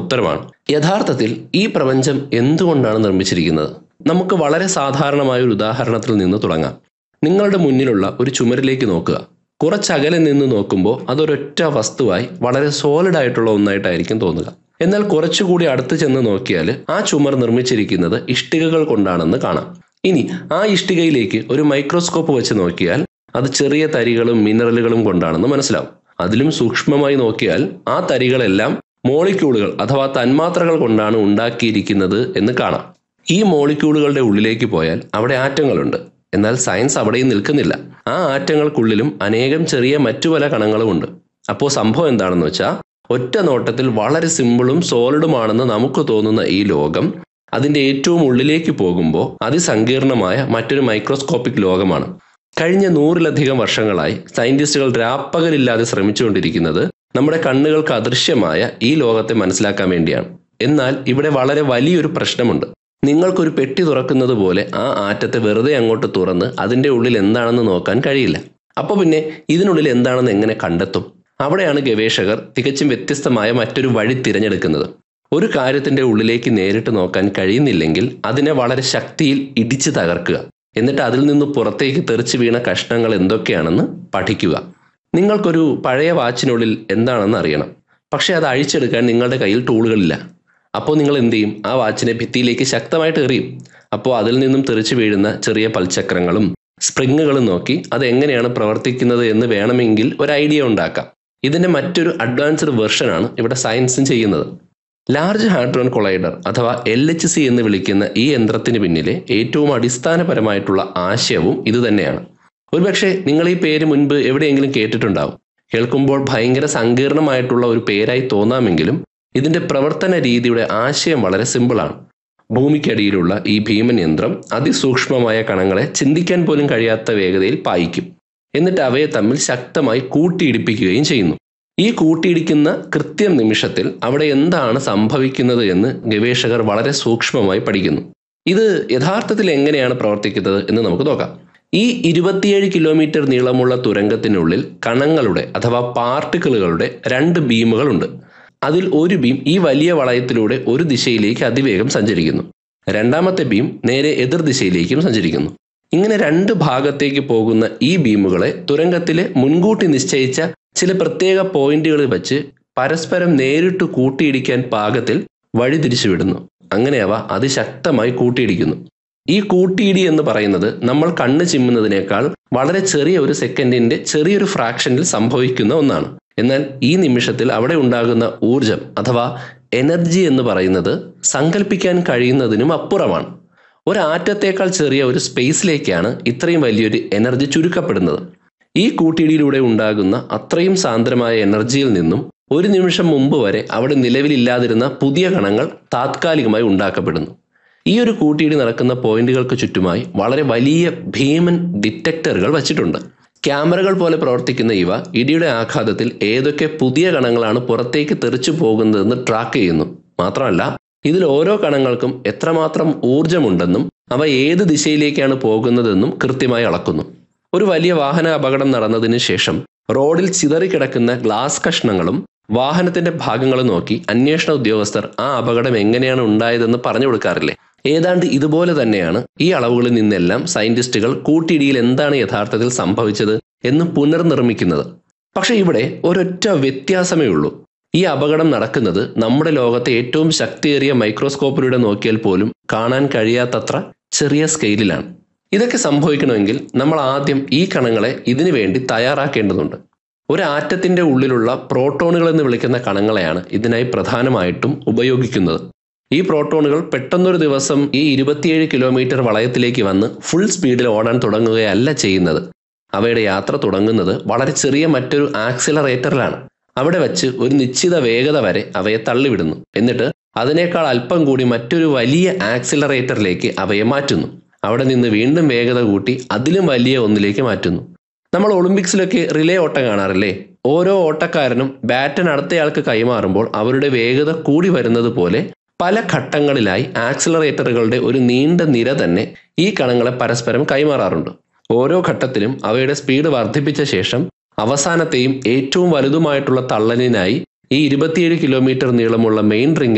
ഉത്തരമാണ് യഥാർത്ഥത്തിൽ ഈ പ്രപഞ്ചം എന്തുകൊണ്ടാണ് നിർമ്മിച്ചിരിക്കുന്നത് നമുക്ക് വളരെ സാധാരണമായ ഒരു ഉദാഹരണത്തിൽ നിന്ന് തുടങ്ങാം നിങ്ങളുടെ മുന്നിലുള്ള ഒരു ചുമരിലേക്ക് നോക്കുക കുറച്ചകലെ നിന്ന് നോക്കുമ്പോൾ അതൊരൊറ്റ വസ്തുവായി വളരെ സോളിഡ് ആയിട്ടുള്ള ഒന്നായിട്ടായിരിക്കും തോന്നുക എന്നാൽ കുറച്ചുകൂടി അടുത്ത് ചെന്ന് നോക്കിയാൽ ആ ചുമർ നിർമ്മിച്ചിരിക്കുന്നത് ഇഷ്ടികകൾ കൊണ്ടാണെന്ന് കാണാം ഇനി ആ ഇഷ്ടികയിലേക്ക് ഒരു മൈക്രോസ്കോപ്പ് വെച്ച് നോക്കിയാൽ അത് ചെറിയ തരികളും മിനറലുകളും കൊണ്ടാണെന്ന് മനസ്സിലാവും അതിലും സൂക്ഷ്മമായി നോക്കിയാൽ ആ തരികളെല്ലാം മോളിക്യൂളുകൾ അഥവാ തന്മാത്രകൾ കൊണ്ടാണ് ഉണ്ടാക്കിയിരിക്കുന്നത് എന്ന് കാണാം ഈ മോളിക്യൂളുകളുടെ ഉള്ളിലേക്ക് പോയാൽ അവിടെ ആറ്റങ്ങളുണ്ട് എന്നാൽ സയൻസ് അവിടെയും നിൽക്കുന്നില്ല ആ ആറ്റങ്ങൾക്കുള്ളിലും അനേകം ചെറിയ മറ്റു പല കണങ്ങളുമുണ്ട് അപ്പോൾ സംഭവം എന്താണെന്ന് വെച്ചാൽ ഒറ്റ നോട്ടത്തിൽ വളരെ സിമ്പിളും സോളിഡുമാണെന്ന് നമുക്ക് തോന്നുന്ന ഈ ലോകം അതിന്റെ ഏറ്റവും ഉള്ളിലേക്ക് പോകുമ്പോൾ അതിസങ്കീർണമായ മറ്റൊരു മൈക്രോസ്കോപ്പിക് ലോകമാണ് കഴിഞ്ഞ നൂറിലധികം വർഷങ്ങളായി സയന്റിസ്റ്റുകൾ രാപ്പകലില്ലാതെ ശ്രമിച്ചുകൊണ്ടിരിക്കുന്നത് നമ്മുടെ കണ്ണുകൾക്ക് അദൃശ്യമായ ഈ ലോകത്തെ മനസ്സിലാക്കാൻ വേണ്ടിയാണ് എന്നാൽ ഇവിടെ വളരെ വലിയൊരു പ്രശ്നമുണ്ട് നിങ്ങൾക്കൊരു പെട്ടി തുറക്കുന്നത് പോലെ ആ ആറ്റത്തെ വെറുതെ അങ്ങോട്ട് തുറന്ന് അതിന്റെ ഉള്ളിൽ എന്താണെന്ന് നോക്കാൻ കഴിയില്ല അപ്പോൾ പിന്നെ ഇതിനുള്ളിൽ എന്താണെന്ന് എങ്ങനെ കണ്ടെത്തും അവിടെയാണ് ഗവേഷകർ തികച്ചും വ്യത്യസ്തമായ മറ്റൊരു വഴി തിരഞ്ഞെടുക്കുന്നത് ഒരു കാര്യത്തിന്റെ ഉള്ളിലേക്ക് നേരിട്ട് നോക്കാൻ കഴിയുന്നില്ലെങ്കിൽ അതിനെ വളരെ ശക്തിയിൽ ഇടിച്ചു തകർക്കുക എന്നിട്ട് അതിൽ നിന്ന് പുറത്തേക്ക് തെറിച്ചു വീണ കഷ്ണങ്ങൾ എന്തൊക്കെയാണെന്ന് പഠിക്കുക നിങ്ങൾക്കൊരു പഴയ വാച്ചിനുള്ളിൽ എന്താണെന്ന് അറിയണം പക്ഷെ അത് അഴിച്ചെടുക്കാൻ നിങ്ങളുടെ കയ്യിൽ ടൂളുകളില്ല അപ്പോൾ നിങ്ങൾ എന്ത് ചെയ്യും ആ വാച്ചിനെ ഭിത്തിയിലേക്ക് ശക്തമായിട്ട് എറിയും അപ്പോൾ അതിൽ നിന്നും തെറിച്ചു വീഴുന്ന ചെറിയ പൽചക്രങ്ങളും സ്പ്രിങ്ങുകളും നോക്കി അത് എങ്ങനെയാണ് പ്രവർത്തിക്കുന്നത് എന്ന് വേണമെങ്കിൽ ഒരു ഐഡിയ ഉണ്ടാക്കാം ഇതിന്റെ മറ്റൊരു അഡ്വാൻസ്ഡ് വെർഷനാണ് ഇവിടെ സയൻസും ചെയ്യുന്നത് ലാർജ് ഹാഡ്രോൺ കൊളൈഡർ അഥവാ എൽ എച്ച് സി എന്ന് വിളിക്കുന്ന ഈ യന്ത്രത്തിന് പിന്നിലെ ഏറ്റവും അടിസ്ഥാനപരമായിട്ടുള്ള ആശയവും ഇതുതന്നെയാണ് ഒരുപക്ഷെ നിങ്ങൾ ഈ പേര് മുൻപ് എവിടെയെങ്കിലും കേട്ടിട്ടുണ്ടാവും കേൾക്കുമ്പോൾ ഭയങ്കര സങ്കീർണമായിട്ടുള്ള ഒരു പേരായി തോന്നാമെങ്കിലും ഇതിന്റെ പ്രവർത്തന രീതിയുടെ ആശയം വളരെ സിമ്പിളാണ് ഭൂമിക്കടിയിലുള്ള ഈ ഭീമൻ യന്ത്രം അതിസൂക്ഷ്മമായ കണങ്ങളെ ചിന്തിക്കാൻ പോലും കഴിയാത്ത വേഗതയിൽ പായിക്കും എന്നിട്ട് അവയെ തമ്മിൽ ശക്തമായി കൂട്ടിയിടിപ്പിക്കുകയും ചെയ്യുന്നു ഈ കൂട്ടിയിടിക്കുന്ന കൃത്യം നിമിഷത്തിൽ അവിടെ എന്താണ് സംഭവിക്കുന്നത് എന്ന് ഗവേഷകർ വളരെ സൂക്ഷ്മമായി പഠിക്കുന്നു ഇത് യഥാർത്ഥത്തിൽ എങ്ങനെയാണ് പ്രവർത്തിക്കുന്നത് എന്ന് നമുക്ക് നോക്കാം ഈ ഇരുപത്തിയേഴ് കിലോമീറ്റർ നീളമുള്ള തുരങ്കത്തിനുള്ളിൽ കണങ്ങളുടെ അഥവാ പാർട്ടിക്കിളുകളുടെ രണ്ട് ബീമുകളുണ്ട് അതിൽ ഒരു ബീം ഈ വലിയ വളയത്തിലൂടെ ഒരു ദിശയിലേക്ക് അതിവേഗം സഞ്ചരിക്കുന്നു രണ്ടാമത്തെ ബീം നേരെ എതിർ ദിശയിലേക്കും സഞ്ചരിക്കുന്നു ഇങ്ങനെ രണ്ട് ഭാഗത്തേക്ക് പോകുന്ന ഈ ബീമുകളെ തുരങ്കത്തിലെ മുൻകൂട്ടി നിശ്ചയിച്ച ചില പ്രത്യേക പോയിന്റുകളിൽ വെച്ച് പരസ്പരം നേരിട്ട് കൂട്ടിയിടിക്കാൻ പാകത്തിൽ വഴിതിരിച്ചുവിടുന്നു അങ്ങനെ അവ അതിശക്തമായി കൂട്ടിയിടിക്കുന്നു ഈ കൂട്ടിയിടി എന്ന് പറയുന്നത് നമ്മൾ കണ്ണ് ചിമ്മുന്നതിനേക്കാൾ വളരെ ചെറിയ ഒരു സെക്കൻഡിന്റെ ചെറിയൊരു ഫ്രാക്ഷനിൽ സംഭവിക്കുന്ന ഒന്നാണ് എന്നാൽ ഈ നിമിഷത്തിൽ അവിടെ ഉണ്ടാകുന്ന ഊർജം അഥവാ എനർജി എന്ന് പറയുന്നത് സങ്കല്പിക്കാൻ കഴിയുന്നതിനും അപ്പുറമാണ് ഒരാറ്റത്തേക്കാൾ ചെറിയ ഒരു സ്പേസിലേക്കാണ് ഇത്രയും വലിയൊരു എനർജി ചുരുക്കപ്പെടുന്നത് ഈ കൂട്ടിയിടിയിലൂടെ ഉണ്ടാകുന്ന അത്രയും സാന്ദ്രമായ എനർജിയിൽ നിന്നും ഒരു നിമിഷം മുമ്പ് വരെ അവിടെ നിലവിലില്ലാതിരുന്ന പുതിയ കണങ്ങൾ താത്കാലികമായി ഉണ്ടാക്കപ്പെടുന്നു ഈ ഒരു കൂട്ടിയിടി നടക്കുന്ന പോയിന്റുകൾക്ക് ചുറ്റുമായി വളരെ വലിയ ഭീമൻ ഡിറ്റക്ടറുകൾ വച്ചിട്ടുണ്ട് ക്യാമറകൾ പോലെ പ്രവർത്തിക്കുന്ന ഇവ ഇടിയുടെ ആഘാതത്തിൽ ഏതൊക്കെ പുതിയ കണങ്ങളാണ് പുറത്തേക്ക് തെറിച്ചു പോകുന്നതെന്ന് ട്രാക്ക് ചെയ്യുന്നു മാത്രമല്ല ഇതിൽ ഓരോ കണങ്ങൾക്കും എത്രമാത്രം ഊർജമുണ്ടെന്നും അവ ഏത് ദിശയിലേക്കാണ് പോകുന്നതെന്നും കൃത്യമായി അളക്കുന്നു ഒരു വലിയ വാഹന അപകടം നടന്നതിന് ശേഷം റോഡിൽ ചിതറിക്കിടക്കുന്ന ഗ്ലാസ് കഷ്ണങ്ങളും വാഹനത്തിന്റെ ഭാഗങ്ങളും നോക്കി അന്വേഷണ ഉദ്യോഗസ്ഥർ ആ അപകടം എങ്ങനെയാണ് ഉണ്ടായതെന്ന് പറഞ്ഞു കൊടുക്കാറില്ലേ ഏതാണ്ട് ഇതുപോലെ തന്നെയാണ് ഈ അളവുകളിൽ നിന്നെല്ലാം സയന്റിസ്റ്റുകൾ കൂട്ടിയിടിയിൽ എന്താണ് യഥാർത്ഥത്തിൽ സംഭവിച്ചത് എന്ന് പുനർനിർമ്മിക്കുന്നത് പക്ഷെ ഇവിടെ ഒരൊറ്റ വ്യത്യാസമേ ഉള്ളൂ ഈ അപകടം നടക്കുന്നത് നമ്മുടെ ലോകത്തെ ഏറ്റവും ശക്തിയേറിയ മൈക്രോസ്കോപ്പിലൂടെ നോക്കിയാൽ പോലും കാണാൻ കഴിയാത്തത്ര ചെറിയ സ്കെയിലിലാണ് ഇതൊക്കെ സംഭവിക്കണമെങ്കിൽ നമ്മൾ ആദ്യം ഈ കണങ്ങളെ ഇതിനു വേണ്ടി തയ്യാറാക്കേണ്ടതുണ്ട് ഒരു ആറ്റത്തിന്റെ ഉള്ളിലുള്ള പ്രോട്ടോണുകൾ എന്ന് വിളിക്കുന്ന കണങ്ങളെയാണ് ഇതിനായി പ്രധാനമായിട്ടും ഉപയോഗിക്കുന്നത് ഈ പ്രോട്ടോണുകൾ പെട്ടെന്നൊരു ദിവസം ഈ ഇരുപത്തിയേഴ് കിലോമീറ്റർ വളയത്തിലേക്ക് വന്ന് ഫുൾ സ്പീഡിൽ ഓടാൻ തുടങ്ങുകയല്ല ചെയ്യുന്നത് അവയുടെ യാത്ര തുടങ്ങുന്നത് വളരെ ചെറിയ മറ്റൊരു ആക്സിലറേറ്ററിലാണ് അവിടെ വെച്ച് ഒരു നിശ്ചിത വേഗത വരെ അവയെ തള്ളിവിടുന്നു എന്നിട്ട് അതിനേക്കാൾ അല്പം കൂടി മറ്റൊരു വലിയ ആക്സിലറേറ്ററിലേക്ക് അവയെ മാറ്റുന്നു അവിടെ നിന്ന് വീണ്ടും വേഗത കൂട്ടി അതിലും വലിയ ഒന്നിലേക്ക് മാറ്റുന്നു നമ്മൾ ഒളിമ്പിക്സിലൊക്കെ റിലേ ഓട്ടം കാണാറില്ലേ ഓരോ ഓട്ടക്കാരനും ബാറ്റൺ അടുത്തയാൾക്ക് കൈമാറുമ്പോൾ അവരുടെ വേഗത കൂടി വരുന്നത് പോലെ പല ഘട്ടങ്ങളിലായി ആക്സിലറേറ്ററുകളുടെ ഒരു നീണ്ട നിര തന്നെ ഈ കണങ്ങളെ പരസ്പരം കൈമാറാറുണ്ട് ഓരോ ഘട്ടത്തിലും അവയുടെ സ്പീഡ് വർദ്ധിപ്പിച്ച ശേഷം അവസാനത്തെയും ഏറ്റവും വലുതുമായിട്ടുള്ള തള്ളലിനായി ഈ ഇരുപത്തിയേഴ് കിലോമീറ്റർ നീളമുള്ള മെയിൻ റിംഗ്